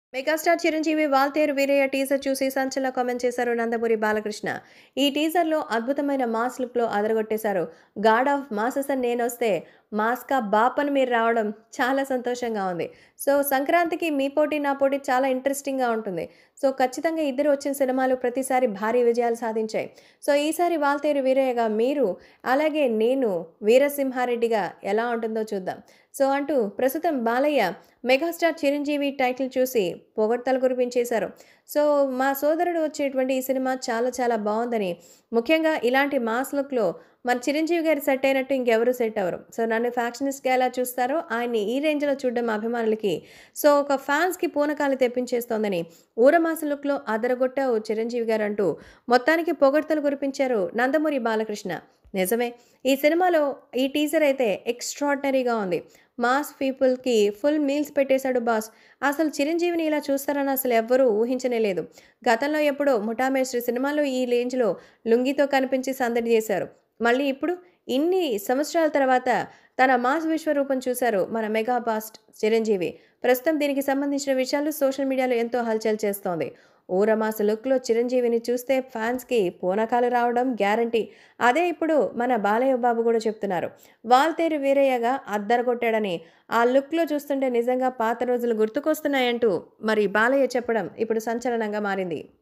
megastar Chiranjeevi Waltair Veerayya teaser చూసి సంచలన comment చేశారు నందమూరి బాలకృష్ణ ఈ టీజర్లో అద్భుతమైన మాస్ లుక్లో అదరగొట్టేశారు గాడ్ ఆఫ్ మాసెస్ అని నేను వస్తే మాస్కా బాప్ అని మీరు రావడం చాలా సంతోషంగా ఉంది సో సంక్రాంతికి మీ పోటీ నా పోటీ చాలా ఇంట్రెస్టింగ్గా ఉంటుంది సో ఖచ్చితంగా ఇద్దరు వచ్చిన సినిమాలు ప్రతిసారి భారీ విజయాలు సాధించాయి సో ఈసారి వాల్తేరు వీరయ్యగా మీరు అలాగే నేను వీరసింహారెడ్డిగా ఎలా ఉంటుందో చూద్దాం సో అంటూ ప్రస్తుతం బాలయ్య మెగాస్టార్ చిరంజీవి టైటిల్ చూసి పొగడ్తలు కురిపించేశారు సో మా సోదరుడు వచ్చేటువంటి ఈ సినిమా చాలా చాలా బాగుందని ముఖ్యంగా ఇలాంటి మాస్ లుక్లో మన చిరంజీవి గారు సెట్ అయినట్టు ఇంకెవరు సెట్ అవ్వరు సో నన్ను ఫ్యాక్షనిస్ట్గా ఎలా చూస్తారో ఆయన్ని ఈ రేంజ్లో చూడడం మా అభిమానులకి సో ఒక ఫ్యాన్స్కి పూనకాలు తెప్పించేస్తోందని ఊరమాస లుక్లో అదరగొట్టావు చిరంజీవి గారు అంటూ మొత్తానికి పొగడ్తలు కురిపించారు నందమూరి బాలకృష్ణ నిజమే ఈ సినిమాలో ఈ టీజర్ అయితే ఎక్స్ట్రాడినరీగా ఉంది మాస్ పీపుల్కి ఫుల్ మీల్స్ పెట్టేశాడు బాస్ అసలు చిరంజీవిని ఇలా చూస్తారని అసలు ఎవ్వరూ ఊహించనే లేదు గతంలో ఎప్పుడో ముఠామేశ్వరి సినిమాలో ఈ రేంజ్లో లుంగితో కనిపించి సందడి చేశారు మళ్ళీ ఇప్పుడు ఇన్ని సంవత్సరాల తర్వాత తన మాస్ విశ్వరూపం చూశారు మన మెగా బాస్ట్ చిరంజీవి ప్రస్తుతం దీనికి సంబంధించిన విషయాలు సోషల్ మీడియాలో ఎంతో హల్చల్ చేస్తోంది ఊరమాస లుక్లో చిరంజీవిని చూస్తే ఫ్యాన్స్కి పూనకాలు రావడం గ్యారంటీ అదే ఇప్పుడు మన బాలయ్య బాబు కూడా చెప్తున్నారు వాల్తేరు వీరయ్యగా అద్దరగొట్టాడని ఆ లుక్లో చూస్తుంటే నిజంగా పాత రోజులు గుర్తుకొస్తున్నాయంటూ మరి బాలయ్య చెప్పడం ఇప్పుడు సంచలనంగా మారింది